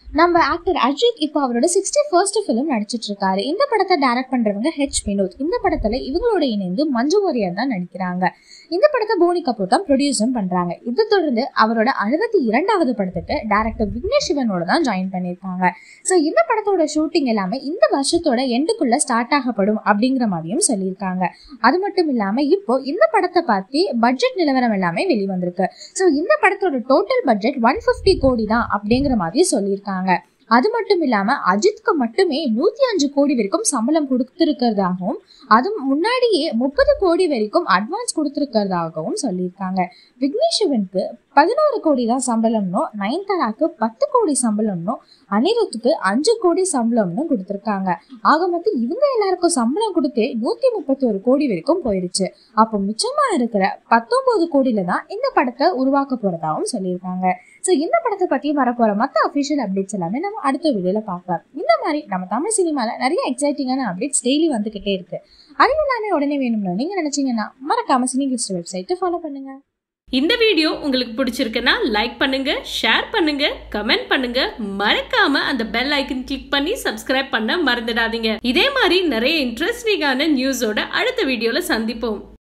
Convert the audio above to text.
நம்ம ஆக்டர் அஜித் இப்போ அவரோட சிக்ஸ்டி ஃபர்ஸ்ட் ஃபிலிம் நடிச்சிட்டு இருக்காரு இந்த படத்தை டைரக்ட் பண்றவங்க ஹெச் வினோத் இந்த படத்துல இவங்களோட இணைந்து மஞ்சு வாரியர் தான் நடிக்கிறாங்க இந்த படத்தை போனி கபூர் தான் ப்ரொடியூஸும் பண்றாங்க இதை தொடர்ந்து அவரோட அறுபத்தி இரண்டாவது படத்துக்கு டேரக்டர் விக்னேஷ் சிவனோட தான் ஜாயின் பண்ணியிருக்காங்க ஸோ இந்த படத்தோட ஷூட்டிங் எல்லாமே இந்த வருஷத்தோட எண்டுக்குள்ள ஸ்டார்ட் ஆகப்படும் அப்படிங்கிற மாதிரியும் சொல்லியிருக்காங்க அது மட்டும் இல்லாம இப்போ இந்த படத்தை பத்தி பட்ஜெட் நிலவரம் எல்லாமே வெளிவந்திருக்கு ஸோ இந்த படத்தோட டோட்டல் பட்ஜெட் ஒன் ஃபிஃப்டி கோடி தான் அப்படிங்கிற மாதிரி சொல்லியிருக்காங்க அது மட்டும் இல்லாம அஜித்க்கு மட்டுமே நூத்தி அஞ்சு கோடி வரைக்கும் சம்பளம் கொடுத்திருக்கிறதாகவும் அது முன்னாடியே முப்பது கோடி வரைக்கும் அட்வான்ஸ் கொடுத்திருக்கிறதாகவும் சொல்லியிருக்காங்க விக்னேஷ் சிவனுக்கு பதினோரு கோடி தான் சம்பளம்னும் நயன்தாராக்கு பத்து கோடி சம்பளம்னும் அனிருத்துக்கு அஞ்சு கோடி சம்பளம்னு கொடுத்திருக்காங்க ஆக மொத்தம் இவங்க எல்லாருக்கும் சம்பளம் கொடுத்து நூத்தி முப்பத்தி ஒரு கோடி வரைக்கும் போயிருச்சு அப்போ மிச்சமா இருக்கிற பத்தொன்பது கோடியில தான் இந்த படத்தை உருவாக்க போறதாகவும் சொல்லியிருக்காங்க ஸோ இந்த படத்தை பத்தி வரப்போற மற்ற அஃபிஷியல் அப்டேட்ஸ் எல்லாமே நம்ம அடுத்த வீடியோல பார்க்கலாம் இந்த மாதிரி நம்ம தமிழ் சினிமால நிறைய எக்ஸைட்டிங்கான அப்டேட்ஸ் டெய்லி வந்துகிட்டே இருக்கு அது எல்லாமே உடனே வேணும்னு நீங்க நினைச்சீங்கன்னா மறக்காம சினி லிஸ்ட் வெப்சைட்டை ஃபாலோ பண்ணுங்க இந்த வீடியோ உங்களுக்கு பிடிச்சிருக்குன்னா லைக் பண்ணுங்க ஷேர் பண்ணுங்க கமெண்ட் பண்ணுங்க மறக்காம அந்த பெல் ஐக்கன் கிளிக் பண்ணி சப்ஸ்கிரைப் பண்ண மறந்துடாதீங்க இதே மாதிரி நிறைய இன்ட்ரெஸ்டிங்கான நியூஸோட அடுத்த வீடியோல சந்திப்போம்